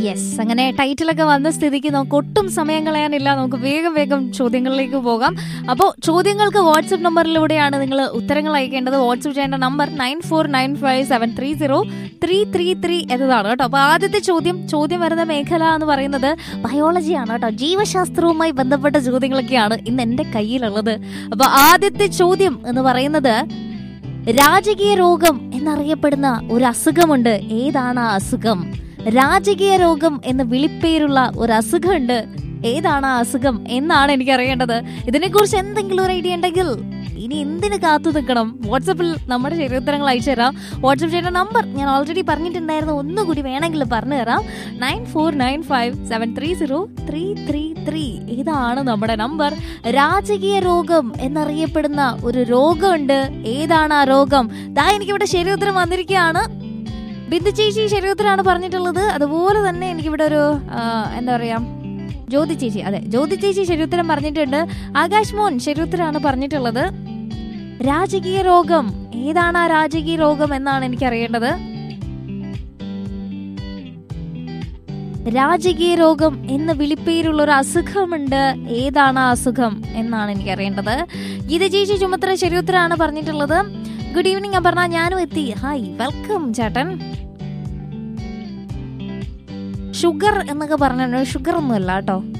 yes അങ്ങനെ ടൈറ്റിലൊക്കെ വന്ന സ്ഥിതിക്ക് നമുക്ക് ഒട്ടും സമയം കളയാനില്ല നമുക്ക് വേഗം വേഗം ചോദ്യങ്ങളിലേക്ക് പോകാം അപ്പോൾ ചോദ്യങ്ങൾക്ക് വാട്സപ്പ് നമ്പറിലൂടെയാണ് നിങ്ങൾ ഉത്തരങ്ങൾ അയക്കേണ്ടത് വാട്സപ്പ് ചെയ്യേണ്ട number nine four nine five seven three zero three three three എന്നതാണ് കേട്ടോ അപ്പോൾ ആദ്യത്തെ ചോദ്യം ചോദ്യം വരുന്ന മേഖല എന്ന് പറയുന്നത് ബയോളജിയാണ് കേട്ടോ ജീവശാസ്ത്രവുമായി ബന്ധപ്പെട്ട ചോദ്യങ്ങളൊക്കെയാണ് ഇന്ന് എൻ്റെ കയ്യിലുള്ളത് അപ്പോൾ ആദ്യത്തെ ചോദ്യം എന്ന് പറയുന്നത് രാജകീയ രോഗം എന്നറിയപ്പെടുന്ന ഒരു അസുഖമുണ്ട് ഏതാണ് ആ അസുഖം രാജകീയ രോഗം എന്ന് വിളിപ്പേരുള്ള ഒരു അസുഖമുണ്ട് ഏതാണ് ആ അസുഖം എന്നാണ് എനിക്ക് അറിയേണ്ടത് ഇതിനെക്കുറിച്ച് എന്തെങ്കിലും ഒരു ഐഡിയ ഉണ്ടെങ്കിൽ ഇനി എന്തിന് കാത്തു നിൽക്കണം വാട്സപ്പിൽ നമ്മുടെ ശരിയുത്തരങ്ങൾ അയച്ചു തരാം വാട്സപ്പ് ചെയ്യുന്ന നമ്പർ ഞാൻ ഓൾറെഡി പറഞ്ഞിട്ടുണ്ടായിരുന്നു ഒന്നുകൂടി വേണമെങ്കിൽ പറഞ്ഞു തരാം nine four nine five seven three zero three three three ഇതാണ് നമ്മുടെ നമ്പർ രാജകീയ രോഗം എന്നറിയപ്പെടുന്ന ഒരു രോഗമുണ്ട് ഏതാണ് ആ രോഗം ദാ എനിക്കിവിടെ ശരിയുത്തരം വന്നിരിക്കുകയാണ് ബിന്ദു ചേച്ചി ശരിയുത്തരാണ് പറഞ്ഞിട്ടുള്ളത് അതുപോലെ തന്നെ എനിക്കിവിടെ ഒരു ആ, എന്താ പറയാ ജ്യോതി ചേച്ചി അതെ ജ്യോതി ചേച്ചി ശരിയുത്തരം പറഞ്ഞിട്ടുണ്ട് ആകാശ് മോൻ ശരിയുത്തരാണ് പറഞ്ഞിട്ടുള്ളത് രാജകീയ രോഗം ഏതാണ് ആ രാജകീയ രോഗം എന്നാണ് എനിക്ക് അറിയേണ്ടത് രാജകീയ രോഗം എന്ന വിളിപ്പേരുള്ള ഒരു അസുഖമുണ്ട് ഏതാണ് ആ അസുഖം എന്നാണ് എനിക്ക് അറിയേണ്ടത് ഗീത ചേച്ചി ചുമത്ര ശരിയുത്തരാണ് പറഞ്ഞിട്ടുള്ളത് ഗുഡ് ഈവനിങ് അപർണ ഞാനും എത്തി ഹായ് വെൽക്കം ചേട്ടൻ ഷുഗർ എന്നൊക്കെ പറഞ്ഞു ഷുഗർ ഒന്നുമല്ല കേട്ടോ